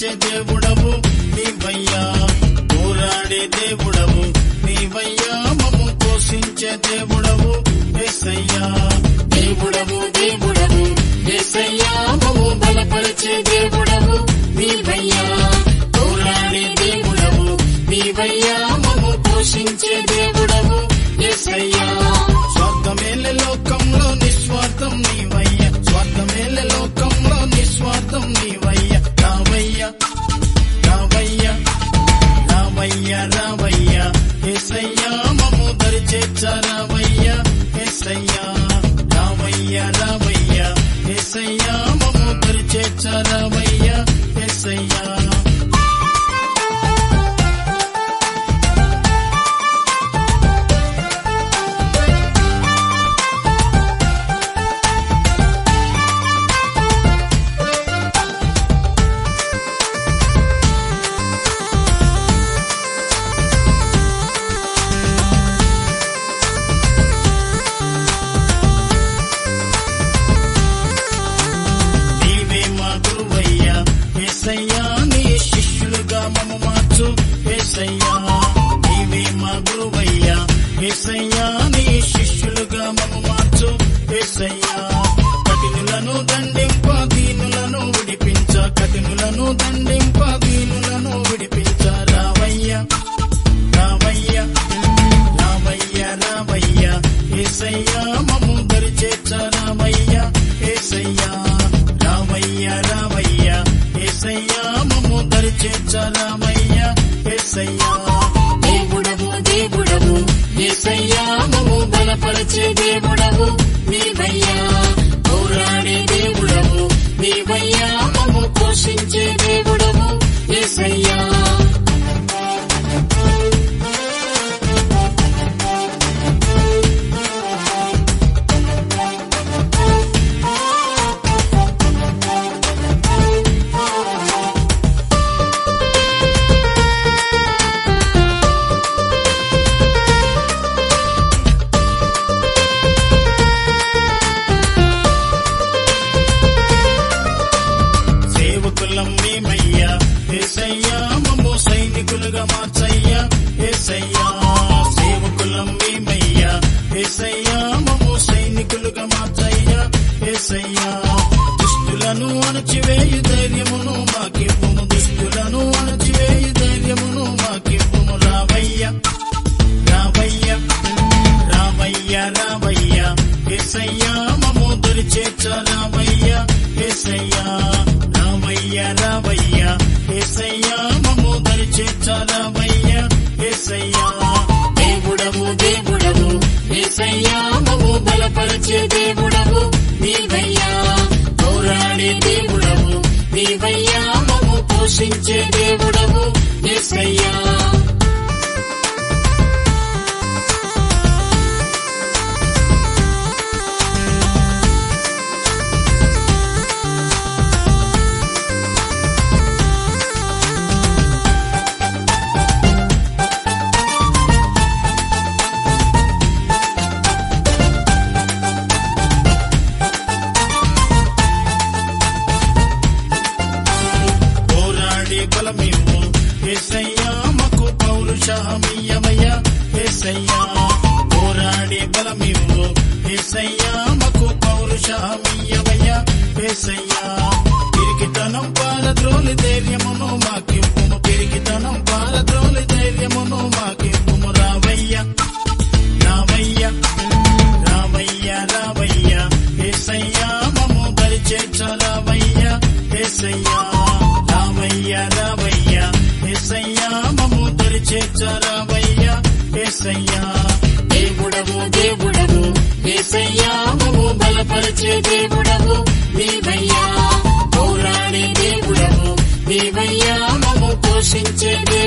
బలపరిచే దేవుడవు నీవయ్యా పోరాడే దేవుడవు నీవయ్యా మమ్ము పోషించే దేవుడవు ఎస్సయ్యా దేవుడవు దేవుడవు యేసయ్యా మమ్ము బలపరిచే దేవుడవు నీవయ్యా పోరాడే దేవుడవు నీవయ్యా మమ్ము పోషించే దేవుడవు యేసయ్యా స్వార్థమేల లోకంలో నిస్వార్థం నీవయ్య స్వార్థమేల లోకంలో నిస్వార్థం నీవయ్య రావయ్య రావయ్య రావయ్య రావయ్య ఏసయ్యా మమ్ము దరి చేర్చరావయ్య ఏసయ్యా రావయ్య రావయ్య ఏసయ్యా మమ్ము దరి చేర్చరావయ్య ఏసయ్యా నీవే మా గురువయ్యా ఏసయ్యా నీ శిష్యులుగా మమ్మ మార్చు ఏసయ్యా నీవే మా గురువయ్యా ఏసయ్యా నీ శిష్యులుగా మమ్మ మార్చు ఏసయ్యా కఠినులను దండింప దీనులను విడిపించ కఠినులను దండింప దీనులను విడిపించ రావయ్యా రావయ్యా రావయ్య రావయ్య ఏసయ్యా మమ్ము దరి చేర్చ రావయ్య ఏసయ్యా రావయ్య రావయ్య ఏసయ్యా మమ్ము దరి చేర్చ రావయ్య ఏసయ్యా దేవుడవు దేవుడవు యేసయ్యా మమ్ము బలపరిచే దేవుడవు నీవయ్యా పోరాడే దేవుడవు నీవయ్యా మమ్ము పోషించే దేవుడవు యేసయ్యా సేవకులం మేమయ్యా ఏసయ్యా మమ్ము సైనికులుగా మార్చయ్యా ఏసయ్యా సేవకులం మేమయ్యా ఏసయ్యా మమ్ము సైనికులుగా మార్చయ్యా ఏసయ్యా దుష్టులను అణచివేయు ధైర్యమును మాకివ్వుము దుష్టులను అణచివేయు ధైర్యమును మాకివ్వుము రావయ్యా రావయ్య రావయ్య రావయ్య ఏసయ్యా మమ్ము దరి చేర్చ రావయ్య ఏసయ్యా రావయ్య రావయ్య ఏసయ్యా మమ్ము దరి చేర్చ రావయ్య ఏసయ్యా దేవుడవు దేవుడవు యేసయ్యా మమ్ము బలపరిచే దేవుడవు నీవయ్యా పోరాడే దేవుడవు నీవయ్యా మమ్ము పోషించే దేవుడవు యేసయ్యా పోరాడే బలమివ్వు ఏసయ్యా మకు పౌరుషమియమయ్య ఏసయ్యా పోరాడే బలమివ్వు ఏసయ్యా మకు పౌరుషమియమయ్య ఏసయ్యా పిరికితనం పారద్రోలి ధైర్యమును మాకివ్వుము పిరికితనం పారద్రోలి ధైర్యమును మాకివ్వుము రావయ్య రావయ్య రావయ్య రావయ్య ఏసయ్యా మమ్ము దరి చేర్చ రావయ్య ఏసయ్యా రావయ్య రావయ్య ఏసయ్యా మమ్ము దరి చేర్చ రావయ్య ఏసయ్యా దేవుడవు దేవుడవు యేసయ్యా మమ్ము బలపరిచే దేవుడవు నీవయ్యా పోరాడే దేవుడవు నీవయ్యా మమ్ము పోషించే దేవుడవు